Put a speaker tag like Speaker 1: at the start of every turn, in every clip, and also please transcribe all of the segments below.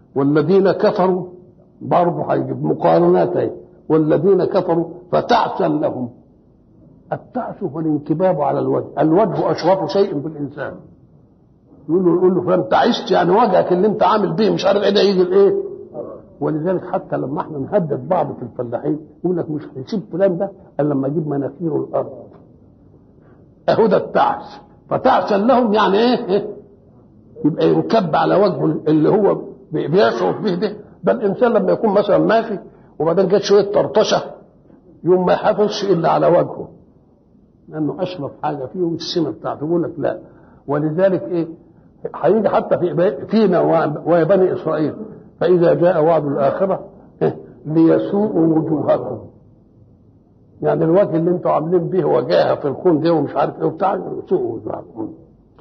Speaker 1: والذين كفروا برضه هيجيب مقارنات اهي والذين كفروا فتعسا لهم التعس هو الانكباب على الوجه الوجه اشرف شيء في الانسان يقول له يقول له فلان تعست يعني وجهك اللي انت عامل به مش عارف ايه ده يجي الايه ولذلك حتى لما احنا نهدد بعض في الفلاحين يقول لك مش هيسيب فلان ده الا لما يجيب مناخيره الارض اهو ده التعس فتعسا لهم يعني ايه, إيه؟ يبقى ينكب على وجهه اللي هو بيشعر به ده ده الانسان لما يكون مثلا ماشي وبعدين جت شويه طرطشه يوم ما يحافظش الا على وجهه لانه اشرف حاجه فيه والسمه بتاعته يقول لك لا ولذلك ايه هيجي حتى في فينا وبني اسرائيل فاذا جاء وعد الاخره إيه؟ ليسوءوا وجوهكم يعني الوجه اللي انتوا عاملين به وجاهه في الكون ده ومش عارف ايه وبتاع يسوءوا وجوهكم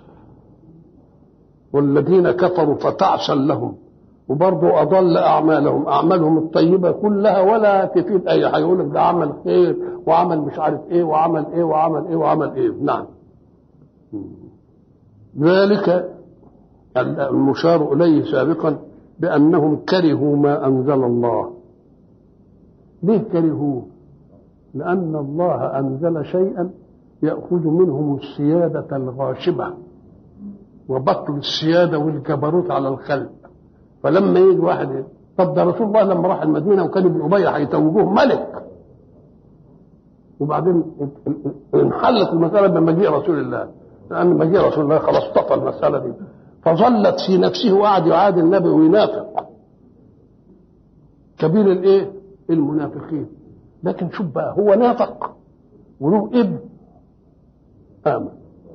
Speaker 1: والذين كفروا فتعسا لهم وبرضه اضل اعمالهم اعمالهم الطيبه كلها ولا تفيد اي حاجه يقول لك ده عمل خير وعمل مش عارف ايه وعمل ايه وعمل ايه وعمل ايه نعم ذلك المشار اليه سابقا بانهم كرهوا ما انزل الله ليه كرهوه لان الله انزل شيئا ياخذ منهم السياده الغاشبه وبطل السياده والجبروت على الخلق فلما يجي واحد طب ده رسول الله لما راح المدينه وكان ابن ابي هيتوجوه ملك وبعدين انحلت المساله بمجيء رسول الله لان مجيء رسول الله خلاص طفى المساله دي فظلت في نفسه وقعد يعادي النبي وينافق كبير الايه؟ المنافقين لكن شوف بقى هو نافق وله ابن امن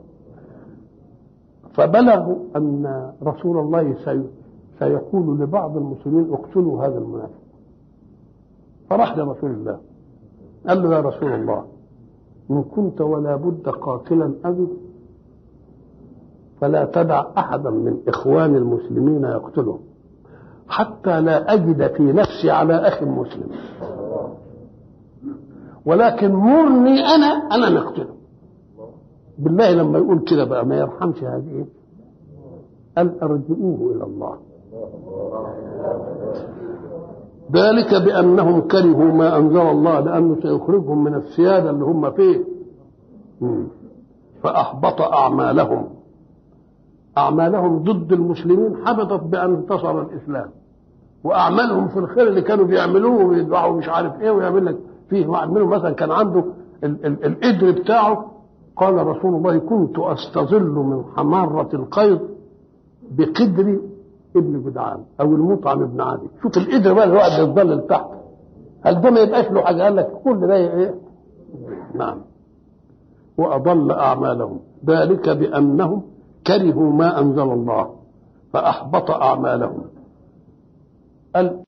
Speaker 1: فبلغوا ان رسول الله سي سيقول لبعض المسلمين اقتلوا هذا المنافق فراح لرسول الله قال له يا رسول الله ان كنت ولا بد قاتلا ابي فلا تدع احدا من اخوان المسلمين يقتله حتى لا اجد في نفسي على اخ مسلم ولكن مرني انا انا نقتله بالله لما يقول كده بقى ما يرحمش هذه قال ارجعوه الى الله ذلك بانهم كرهوا ما انزل الله لانه سيخرجهم من السياده اللي هم فيه فاحبط اعمالهم اعمالهم ضد المسلمين حبطت بان انتصر الاسلام واعمالهم في الخير اللي كانوا بيعملوه ويدعوا مش عارف ايه ويعمل لك فيه واحد منهم مثلا كان عنده ال- ال- القدر بتاعه قال رسول الله كنت استظل من حماره القيض بقدر ابن جدعان او المطعم ابن عدي شوف القدر بقى اللي هو بيتظلل تحت هل ده ما يبقاش له حاجه قال لك كل ده ايه نعم واضل اعمالهم ذلك بانهم كرهوا ما انزل الله فاحبط اعمالهم